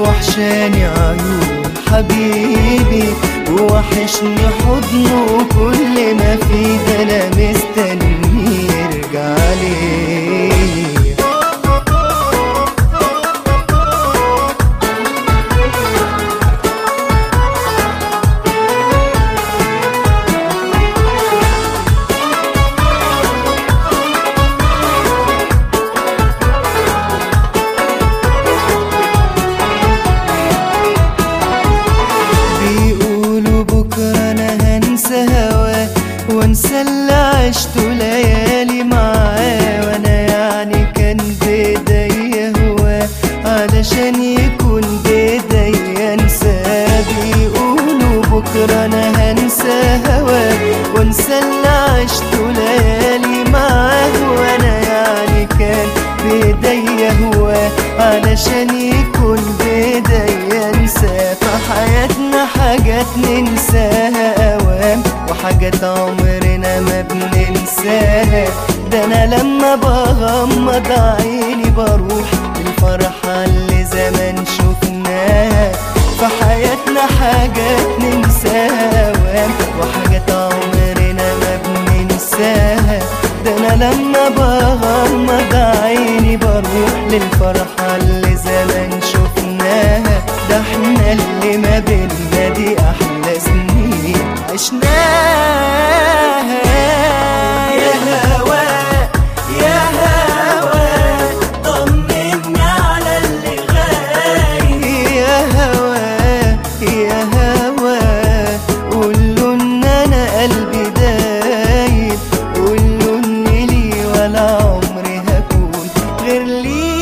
وحشاني عيون حبيبي ووحشني حضنه كل ما فيه ده انا مستني يرجع لي بيقولوا بكرة أنا هنسى هواه وانسى اللي عشته ليالي معاه وانا يعني كان بإيديا هواه علشان يكون بإيديا انساه بيقولوا بكرة أنا هنسى هواه وانسى اللي عشته ليالي معاه وانا يعني كان بإيديا هواه علشان يكون بإيديا انساه في حياتنا حاجات ننساها أوام وحاجات عمرنا ما بننساها ده أنا لما بغمض عيني بروح للفرحة اللي زمان شفناها في حياتنا حاجات ننساها أوام وحاجات عمرنا ما بننساها ده أنا لما بغمض عيني بروح للفرحة اللي زمان شفناها ده احنا اللي ما بينا دي أحلى سنين عشناها يا هوا يا هوا طمني على اللي غايب يا هوا يا هوا قوله ان انا قلبي دايب قوله ان لي ولا عمري هكون غير ليه